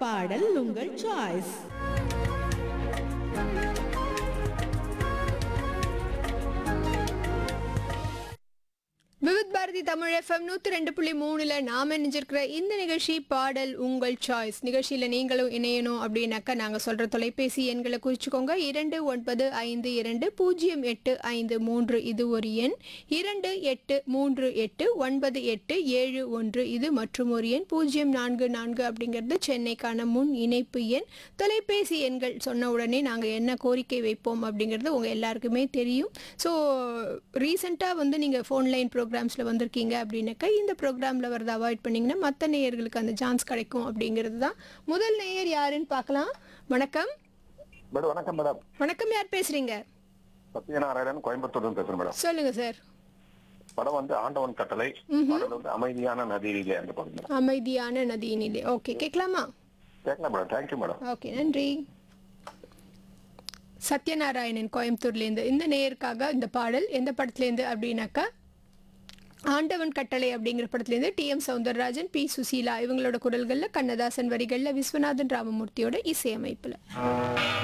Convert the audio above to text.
பாடல் உங்கள் choice Vividh Bharati Tamil FM நூற்றி ரெண்டு புள்ளி மூணுல நாம இணைஞ்சிருக்கிற இந்த நிகழ்ச்சி பாடல் உங்கள் சாய்ஸ் நிகழ்ச்சியில் நீங்களும் இணையணும் அப்படின்னாக்கா நாங்கள் சொல்கிற தொலைபேசி எண்களை குறிச்சுக்கோங்க இரண்டு ஒன்பது ஐந்து இரண்டு பூஜ்ஜியம் எட்டு ஐந்து மூன்று இது ஒரு எண் இரண்டு எட்டு மூன்று எட்டு ஒன்பது எட்டு ஏழு ஒன்று இது மற்றும் ஒரு எண் பூஜ்ஜியம் நான்கு நான்கு அப்படிங்கிறது சென்னைக்கான முன் இணைப்பு எண் தொலைபேசி எண்கள் சொன்ன உடனே நாங்கள் என்ன கோரிக்கை வைப்போம் அப்படிங்கிறது உங்கள் எல்லாருக்குமே தெரியும் ஸோ ரீசெண்டாக வந்து நீங்கள் ஃபோன் லைன் ப்ரோக்ராம்ஸில் வந்திருக்கீங்க அப்படின்னாக்கா இந்த ப்ரோக்ராமில் வரதை அவாய்ட் பண்ணிங்கன்னா மற்ற நேயர்களுக்கு அந்த சான்ஸ் கிடைக்கும் அப்படிங்கிறது தான் முதல் நேயர் யாருன்னு பார்க்கலாம் வணக்கம் மேடம் வணக்கம் மேடம் வணக்கம் யார் பேசுகிறீங்க சத்யநாராயணன் கோயம்புத்தூர்ல பேசுறேன் மேடம் சொல்லுங்கள் சார் படம் வந்து ஆண்டவன் கட்டளை பாடல் வந்து அமைதியான நதியிலே அந்த படம் மேடம் அமைதியான நதியினிலே ஓகே கேட்கலாமா கேட்கலாம் மேடம் தேங்க்யூ மேடம் ஓகே நன்றி சத்யநாராயணன் கோயம்புத்தூர்லேருந்து இந்த நேயருக்காக இந்த பாடல் எந்த படத்துலேருந்து அப்படின்னாக்கா ஆண்டவன் கட்டளை அப்படிங்கிற படத்துலேருந்து T M Soundararajan P Susheela இவங்களோட குரல்களில் கண்ணதாசன் வரிகளில் விஸ்வநாதன் ராமமூர்த்தியோட இசையமைப்பில்